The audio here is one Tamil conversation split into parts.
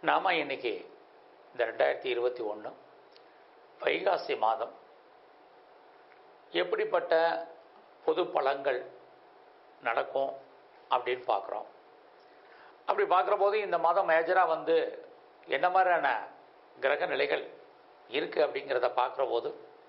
நாம் இன்னைக்கு இந்த ரெண்டாயிரத்தி இருபத்தி ஒன்று வைகாசி மாதம் எப்படிப்பட்ட பொது பலன்கள் நடக்கும் அப்படின்னு பார்க்குறோம் அப்படி பார்க்குற போது இந்த மாதம் மேஜராக வந்து என்ன மாதிரியான கிரக நிலைகள் இருக்குது அப்படிங்கிறத பார்க்குற போது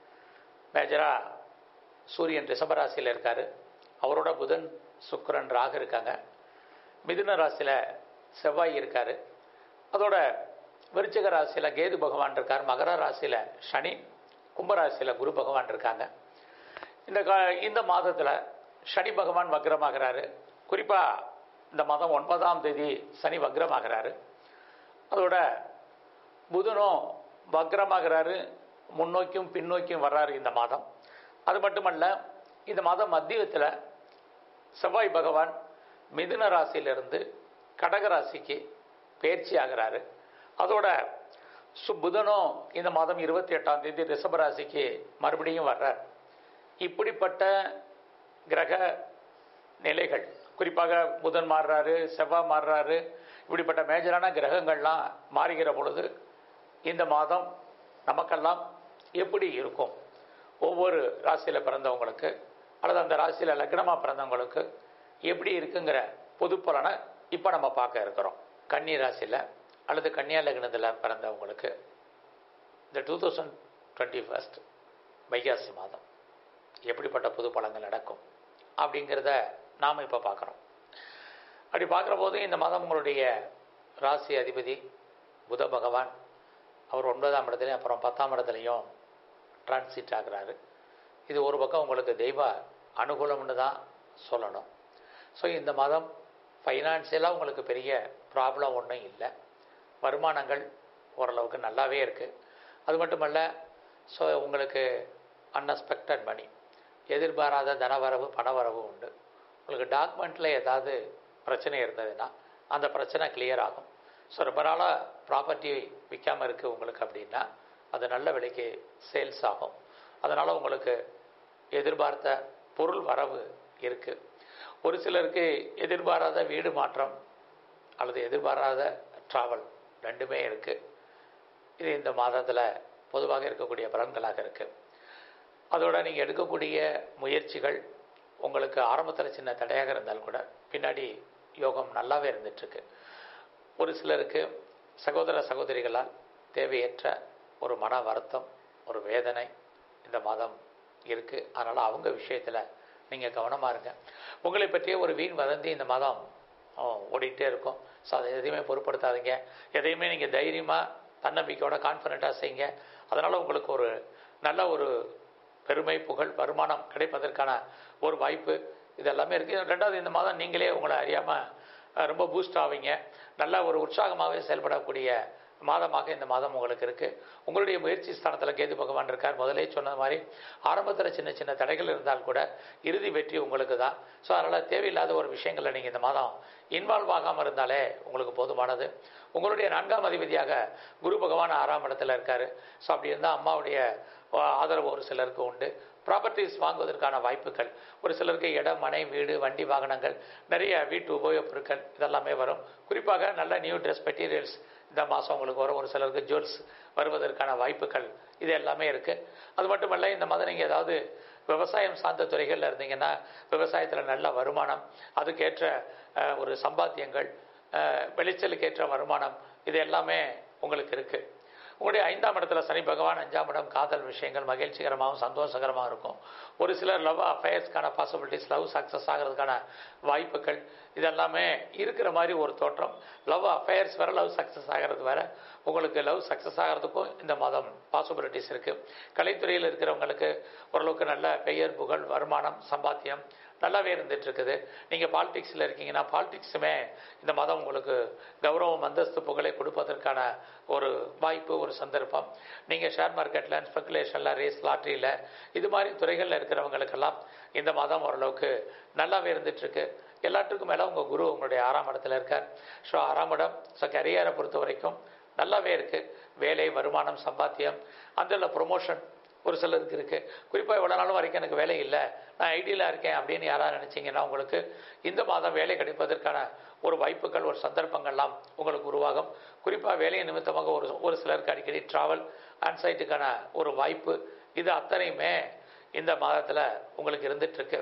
மேஜராக சூரியன் ரிஷபராசியில் இருக்கார் அவரோட புதன் சுக்கிரன் ராகு இருக்காங்க மிதுன ராசியில் செவ்வாய் இருக்கார் அதோட விருச்சிக ராசியில் கேது பகவான் இருக்கார் மகர ராசியில் சனி கும்பராசியில் குரு பகவான் இருக்காங்க இந்த கா இந்த மாதத்தில் சனி பகவான் வக்ரமாகிறாரு குறிப்பாக இந்த மாதம் ஒன்பதாம் தேதி சனி வக்ரமாகிறாரு அதோட புதனும் வக்ரமாகிறாரு முன்னோக்கியும் பின்னோக்கியும் வர்றாரு இந்த மாதம் அது மட்டுமல்ல இந்த மாதம் மத்தியத்தில் செவ்வாய் பகவான் மிதுன ராசியிலிருந்து கடக ராசிக்கு பயிற்சி ஆகிறாரு அதோட சு புதனும் இந்த மாதம் இருபத்தி எட்டாம் தேதி ரிஷப ராசிக்கு மறுபடியும் வர்றார் இப்படிப்பட்ட கிரக நிலைகள் குறிப்பாக புதன் மாறுறாரு செவ்வாய் மாறுறாரு இப்படிப்பட்ட மேஜரான கிரகங்கள்லாம் மாறுகிற பொழுது இந்த மாதம் நமக்கெல்லாம் எப்படி இருக்கும் ஒவ்வொரு ராசியில் பிறந்தவங்களுக்கு அல்லது அந்த ராசியில் லக்னமாக பிறந்தவங்களுக்கு எப்படி இருக்குங்கிற பொது பலனை இப்போ நம்ம பார்க்க இருக்கிறோம் கன்னி ராசியில் அல்லது கன்னியா லக்னத்தில் பிறந்தவங்களுக்கு இந்த டூ தௌசண்ட் டுவெண்ட்டி ஃபஸ்ட் வைகாசி மாதம் எப்படிப்பட்ட புது பலன்கள் நடக்கும் அப்படிங்கிறத நாம் இப்போ பார்க்குறோம் அப்படி பார்க்குற போது இந்த மாதம் உங்களுடைய ராசி அதிபதி புத பகவான் அவர் ஒன்பதாம் இடத்துலையும் அப்புறம் பத்தாம் இடத்துலையும் டிரான்சிட் ஆகிறாரு இது ஒரு பக்கம் உங்களுக்கு தெய்வ அனுகூலம்னு தான் சொல்லணும் ஸோ இந்த மாதம் ஃபைனான்சியலாக உங்களுக்கு பெரிய ப்ராப்ளம் ஒன்றும் இல்லை வருமானங்கள் ஓரளவுக்கு நல்லாவே இருக்குது அது மட்டுமல்ல ஸோ உங்களுக்கு அன்எக்ஸ்பெக்டட் மணி எதிர்பாராத தனவரவு பணவரவு உண்டு உங்களுக்கு டாக்குமெண்ட்டில் ஏதாவது பிரச்சனை இருந்ததுன்னா அந்த பிரச்சனை கிளியர் ஆகும் ஸோ ரொம்ப நாளாக ப்ராப்பர்ட்டி விற்காமல் இருக்குது உங்களுக்கு அப்படின்னா அது நல்ல விலைக்கு சேல்ஸ் ஆகும் அதனால் உங்களுக்கு எதிர்பார்த்த பொருள் வரவு இருக்குது ஒரு சிலருக்கு எதிர்பாராத வீடு மாற்றம் அல்லது எதிர்பாராத ட்ராவல் ரெண்டுமே இருக்குது இது இந்த மாதத்தில் பொதுவாக இருக்கக்கூடிய பலன்களாக இருக்குது அதோட நீங்கள் எடுக்கக்கூடிய முயற்சிகள் உங்களுக்கு ஆரம்பத்தில் சின்ன தடையாக இருந்தால் கூட பின்னாடி யோகம் நல்லாவே இருந்துகிட்ருக்கு ஒரு சிலருக்கு சகோதர சகோதரிகளால் தேவையற்ற ஒரு மன வருத்தம் ஒரு வேதனை இந்த மாதம் இருக்குது அதனால் அவங்க விஷயத்தில் நீங்கள் கவனமாக இருங்க உங்களை பற்றிய ஒரு வீண் வதந்தி இந்த மாதம் ஓடிக்கிட்டே இருக்கும் ஸோ அதை எதையுமே பொருட்படுத்தாதீங்க எதையுமே நீங்கள் தைரியமாக தன்னம்பிக்கையோட கான்ஃபிடண்ட்டாக செய்யுங்க அதனால் உங்களுக்கு ஒரு நல்ல ஒரு பெருமை புகழ் வருமானம் கிடைப்பதற்கான ஒரு வாய்ப்பு இது எல்லாமே இருக்குது ரெண்டாவது இந்த மாதம் நீங்களே உங்களை அறியாமல் ரொம்ப பூஸ்ட் ஆவீங்க நல்ல ஒரு உற்சாகமாகவே செயல்படக்கூடிய மாதமாக இந்த மாதம் உங்களுக்கு இருக்குது உங்களுடைய முயற்சி ஸ்தானத்தில் கேது பகவான் இருக்கார் முதலே சொன்ன மாதிரி ஆரம்பத்தில் சின்ன சின்ன தடைகள் இருந்தால் கூட இறுதி வெற்றி உங்களுக்கு தான் ஸோ அதனால் தேவையில்லாத ஒரு விஷயங்களில் நீங்கள் இந்த மாதம் இன்வால்வ் ஆகாமல் இருந்தாலே உங்களுக்கு போதுமானது உங்களுடைய நான்காம் அதிபதியாக குரு பகவான் ஆறாம் இடத்துல இருக்கார் ஸோ அப்படி இருந்தால் அம்மாவுடைய ஆதரவு ஒரு சிலருக்கு உண்டு ப்ராப்பர்ட்டிஸ் வாங்குவதற்கான வாய்ப்புகள் ஒரு சிலருக்கு இடம் மனை வீடு வண்டி வாகனங்கள் நிறைய வீட்டு உபயோகப் பொருட்கள் இதெல்லாமே வரும் குறிப்பாக நல்ல நியூ ட்ரெஸ் மெட்டீரியல்ஸ் இந்த மாதம் உங்களுக்கு வரும் ஒரு சிலருக்கு ஜுவல்ஸ் வருவதற்கான வாய்ப்புகள் இது எல்லாமே இருக்குது அது மட்டுமல்ல இந்த மாதம் நீங்கள் ஏதாவது விவசாயம் சார்ந்த துறைகளில் இருந்தீங்கன்னா விவசாயத்தில் நல்ல வருமானம் அதுக்கேற்ற ஒரு சம்பாத்தியங்கள் விளைச்சலுக்கேற்ற வருமானம் இது எல்லாமே உங்களுக்கு இருக்குது உங்களுடைய ஐந்தாம் இடத்துல சனி பகவான் அஞ்சாம் இடம் காதல் விஷயங்கள் மகிழ்ச்சிகரமாகவும் சந்தோஷகரமாக இருக்கும் ஒரு சிலர் லவ் அஃபேர்ஸ்க்கான பாசிபிலிட்டிஸ் லவ் சக்ஸஸ் ஆகிறதுக்கான வாய்ப்புகள் இதெல்லாமே இருக்கிற மாதிரி ஒரு தோற்றம் லவ் அஃபேர்ஸ் வேறு லவ் சக்ஸஸ் ஆகிறது வேறு உங்களுக்கு லவ் சக்ஸஸ் ஆகிறதுக்கும் இந்த மாதம் பாசிபிலிட்டிஸ் இருக்குது கலைத்துறையில் இருக்கிறவங்களுக்கு ஓரளவுக்கு நல்ல பெயர் புகழ் வருமானம் சம்பாத்தியம் நல்லாவே இருந்துட்டு இருக்குது நீங்கள் பாலிடிக்ஸில் இருக்கீங்கன்னா பாலிடிக்ஸுமே இந்த மாதம் உங்களுக்கு கௌரவம் அந்தஸ்து புகழை கொடுப்பதற்கான ஒரு வாய்ப்பு ஒரு சந்தர்ப்பம் நீங்கள் ஷேர் மார்க்கெட்டில் ஸ்பெகுலேஷனில் ரேஸ் லாட்ரியில் இது மாதிரி துறைகளில் இருக்கிறவங்களுக்கெல்லாம் இந்த மாதம் ஓரளவுக்கு நல்லாவே இருந்துகிட்ருக்கு எல்லாத்துக்கும் மேலே உங்கள் குரு உங்களுடைய ஆறாம் இடத்துல இருக்கார் ஸோ ஆறாம் இடம் ஸோ கரியரை பொறுத்த வரைக்கும் நல்லாவே இருக்குது வேலை வருமானம் சம்பாத்தியம் அந்த ப்ரொமோஷன் ஒரு சிலருக்கு இருக்குது குறிப்பாக இவ்வளோ நாளும் வரைக்கும் எனக்கு வேலை இல்லை நான் ஐடியில் இருக்கேன் அப்படின்னு யாராவது நினச்சிங்கன்னா உங்களுக்கு இந்த மாதம் வேலை கிடைப்பதற்கான ஒரு வாய்ப்புகள் ஒரு சந்தர்ப்பங்கள்லாம் உங்களுக்கு உருவாகும் குறிப்பாக வேலை நிமித்தமாக ஒரு ஒரு சிலருக்கு அடிக்கடி ட்ராவல் ஆன்சைட்டுக்கான ஒரு வாய்ப்பு இது அத்தனையுமே இந்த மாதத்தில் உங்களுக்கு இருந்துகிட்ருக்கு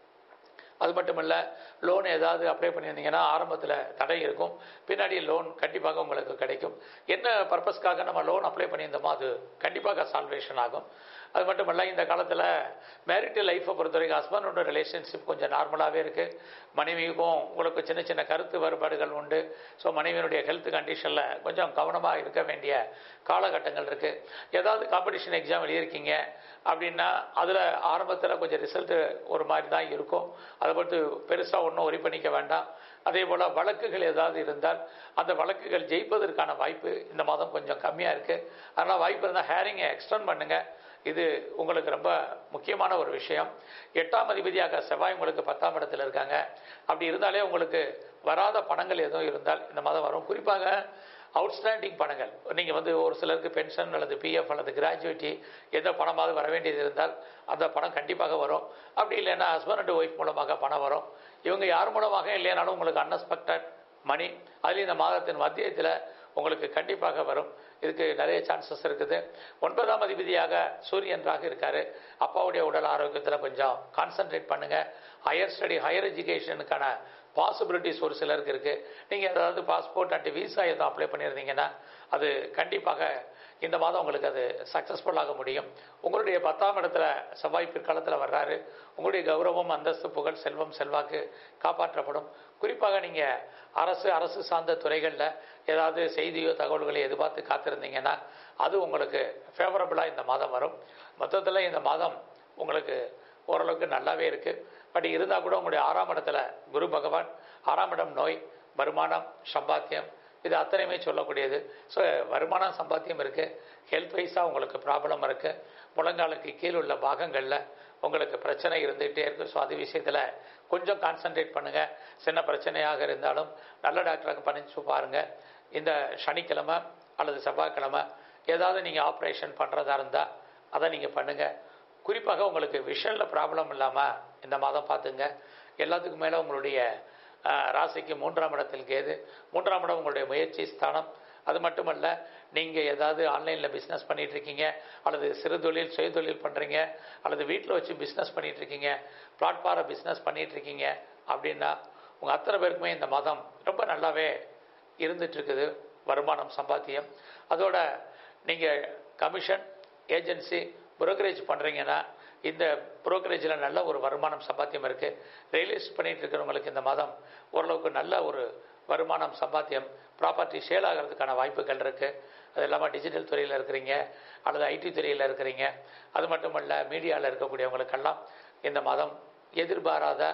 அது மட்டும் இல்லை லோன் ஏதாவது அப்ளை பண்ணியிருந்தீங்கன்னா ஆரம்பத்தில் தடை இருக்கும் பின்னாடி லோன் கண்டிப்பாக உங்களுக்கு கிடைக்கும் என்ன பர்பஸ்க்காக நம்ம லோன் அப்ளை பண்ணியிருந்தோமோ அது கண்டிப்பாக சால்வேஷன் ஆகும் அது மட்டும் இல்லை இந்த காலத்தில் மேரிட்டல் லைஃப்பை பொறுத்த வரைக்கும் ஹஸ்பண்டோட ரிலேஷன்ஷிப் கொஞ்சம் நார்மலாகவே இருக்குது மனைவிக்கும் உங்களுக்கு சின்ன சின்ன கருத்து வேறுபாடுகள் உண்டு ஸோ மனைவியினுடைய ஹெல்த் கண்டிஷனில் கொஞ்சம் கவனமாக இருக்க வேண்டிய காலகட்டங்கள் இருக்குது ஏதாவது காம்படிஷன் எக்ஸாம் எழுதியிருக்கீங்க அப்படின்னா அதில் ஆரம்பத்தில் கொஞ்சம் ரிசல்ட்டு ஒரு மாதிரி தான் இருக்கும் அதை பொறுத்து பெருசாக ஒன்றும் ஒரி பண்ணிக்க வேண்டாம் அதே போல் வழக்குகள் ஏதாவது இருந்தால் அந்த வழக்குகள் ஜெயிப்பதற்கான வாய்ப்பு இந்த மாதம் கொஞ்சம் கம்மியாக இருக்குது அதனால் வாய்ப்பு இருந்தால் ஹேரிங்கை எக்ஸ்டெண்ட் பண்ணுங்கள் இது உங்களுக்கு ரொம்ப முக்கியமான ஒரு விஷயம் எட்டாம் அதிபதியாக செவ்வாய் உங்களுக்கு பத்தாம் இடத்துல இருக்காங்க அப்படி இருந்தாலே உங்களுக்கு வராத பணங்கள் எதுவும் இருந்தால் இந்த மாதம் வரும் குறிப்பாக அவுட்ஸ்டாண்டிங் பணங்கள் நீங்கள் வந்து ஒரு சிலருக்கு பென்ஷன் அல்லது பிஎஃப் அல்லது கிராஜுவேட்டி எந்த பணமாவது வர வேண்டியது இருந்தால் அந்த பணம் கண்டிப்பாக வரும் அப்படி இல்லைன்னா ஹஸ்பண்ட் அண்ட் ஒய்ஃப் மூலமாக பணம் வரும் இவங்க யார் மூலமாக இல்லைனாலும் உங்களுக்கு அன்எக்ஸ்பெக்டட் மணி அதுலேயும் இந்த மாதத்தின் மத்தியத்தில் உங்களுக்கு கண்டிப்பாக வரும் இதுக்கு நிறைய சான்சஸ் இருக்குது ஒன்பதாம் அதிபதியாக சூரியன்றாக இருக்காரு அப்பாவுடைய உடல் ஆரோக்கியத்தில் கொஞ்சம் கான்சென்ட்ரேட் பண்ணுங்க ஹையர் ஸ்டடி ஹையர் எஜுகேஷனுக்கான பாசிபிலிட்டிஸ் ஒரு சிலருக்கு இருக்குது நீங்கள் ஏதாவது பாஸ்போர்ட் அண்ட் விசா எதுவும் அப்ளை பண்ணியிருந்தீங்கன்னா அது கண்டிப்பாக இந்த மாதம் உங்களுக்கு அது சக்ஸஸ்ஃபுல்லாக முடியும் உங்களுடைய பத்தாம் இடத்துல செவ்வாய் பிற்காலத்தில் வர்றாரு உங்களுடைய கௌரவம் அந்தஸ்து புகழ் செல்வம் செல்வாக்கு காப்பாற்றப்படும் குறிப்பாக நீங்கள் அரசு அரசு சார்ந்த துறைகளில் ஏதாவது செய்தியோ தகவல்களை எதிர்பார்த்து காத்திருந்தீங்கன்னா அது உங்களுக்கு ஃபேவரபுளாக இந்த மாதம் வரும் மொத்தத்தில் இந்த மாதம் உங்களுக்கு ஓரளவுக்கு நல்லாவே இருக்குது பட் இருந்தால் கூட உங்களுடைய ஆறாம் இடத்துல குரு பகவான் ஆறாம் இடம் நோய் வருமானம் சம்பாத்தியம் இது அத்தனையுமே சொல்லக்கூடியது ஸோ வருமானம் சம்பாத்தியம் இருக்குது ஹெல்த் வைஸாக உங்களுக்கு ப்ராப்ளம் இருக்குது முழங்காலுக்கு கீழ் உள்ள பாகங்களில் உங்களுக்கு பிரச்சனை இருந்துகிட்டே இருக்குது ஸோ அது விஷயத்தில் கொஞ்சம் கான்சன்ட்ரேட் பண்ணுங்கள் சின்ன பிரச்சனையாக இருந்தாலும் நல்ல டாக்டராக பண்ணிச்சு பாருங்கள் இந்த சனிக்கிழமை அல்லது செவ்வாய்க்கிழமை ஏதாவது நீங்கள் ஆப்ரேஷன் பண்ணுறதா இருந்தால் அதை நீங்கள் பண்ணுங்கள் குறிப்பாக உங்களுக்கு விஷனில் ப்ராப்ளம் இல்லாமல் இந்த மாதம் பார்த்துங்க எல்லாத்துக்கும் மேலே உங்களுடைய ராசிக்கு மூன்றாம் இடத்தில் கேது மூன்றாம் இடம் உங்களுடைய முயற்சி ஸ்தானம் அது மட்டுமல்ல நீங்கள் ஏதாவது ஆன்லைனில் பிஸ்னஸ் பண்ணிட்டு இருக்கீங்க அல்லது சிறு தொழில் சுய தொழில் பண்ணுறீங்க அல்லது வீட்டில் வச்சு பிஸ்னஸ் பண்ணிட்டு இருக்கீங்க பிளாட்பார பிஸ்னஸ் பண்ணிட்டு இருக்கீங்க அப்படின்னா உங்கள் அத்தனை பேருக்குமே இந்த மாதம் ரொம்ப நல்லாவே இருந்துட்டு இருக்குது வருமானம் சம்பாத்தியம் அதோட நீங்கள் கமிஷன் ஏஜென்சி புரோக்கரேஜ் பண்ணுறீங்கன்னா இந்த புரோக்கரேஜில் நல்ல ஒரு வருமானம் சம்பாத்தியம் இருக்குது ரியலைஸ் பண்ணிட்டு இருக்கிறவங்களுக்கு இந்த மாதம் ஓரளவுக்கு நல்ல ஒரு வருமானம் சம்பாத்தியம் ப்ராப்பர்ட்டி சேல் ஆகிறதுக்கான வாய்ப்புகள் இருக்குது அது இல்லாமல் டிஜிட்டல் துறையில் இருக்கிறீங்க அல்லது ஐடி துறையில் இருக்கிறீங்க அது மட்டுமல்ல மீடியாவில் இருக்கக்கூடியவங்களுக்கெல்லாம் இந்த மாதம் எதிர்பாராத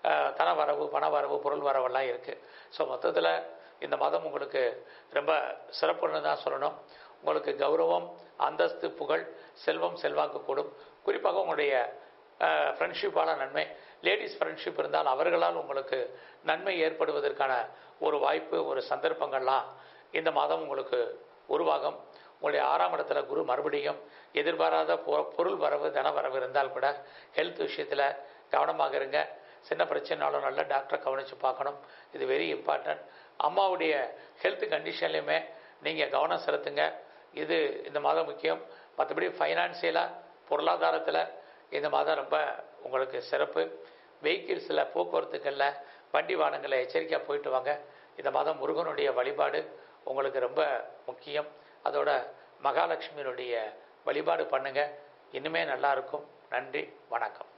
தன வரவு பண வரவு பொருள் வரவெல்லாம் இருக்குது ஸோ மொத்தத்தில் இந்த மாதம் உங்களுக்கு ரொம்ப சிறப்புன்னு தான் சொல்லணும் உங்களுக்கு கௌரவம் அந்தஸ்து புகழ் செல்வம் செல்வாக்கு கூடும் குறிப்பாக உங்களுடைய ஃப்ரெண்ட்ஷிப்பான நன்மை லேடிஸ் ஃப்ரெண்ட்ஷிப் இருந்தால் அவர்களால் உங்களுக்கு நன்மை ஏற்படுவதற்கான ஒரு வாய்ப்பு ஒரு சந்தர்ப்பங்கள்லாம் இந்த மாதம் உங்களுக்கு உருவாகும் உங்களுடைய ஆறாம் இடத்துல குரு மறுபடியும் எதிர்பாராத பொருள் வரவு தன வரவு இருந்தால் கூட ஹெல்த் விஷயத்தில் கவனமாக இருங்க சின்ன பிரச்சனைனாலும் நல்ல டாக்டரை கவனித்து பார்க்கணும் இது வெரி இம்பார்ட்டன்ட் அம்மாவுடைய ஹெல்த் கண்டிஷன்லையுமே நீங்கள் கவனம் செலுத்துங்க இது இந்த மாதம் முக்கியம் மற்றபடி ஃபைனான்சியலாக பொருளாதாரத்தில் இந்த மாதம் ரொம்ப உங்களுக்கு சிறப்பு வெஹிக்கிள்ஸில் போக்குவரத்துக்களில் வண்டி வாகனங்களில் எச்சரிக்கையாக போயிட்டு வாங்க இந்த மாதம் முருகனுடைய வழிபாடு உங்களுக்கு ரொம்ப முக்கியம் அதோட மகாலட்சுமியினுடைய வழிபாடு பண்ணுங்கள் இன்னுமே நல்லாயிருக்கும் நன்றி வணக்கம்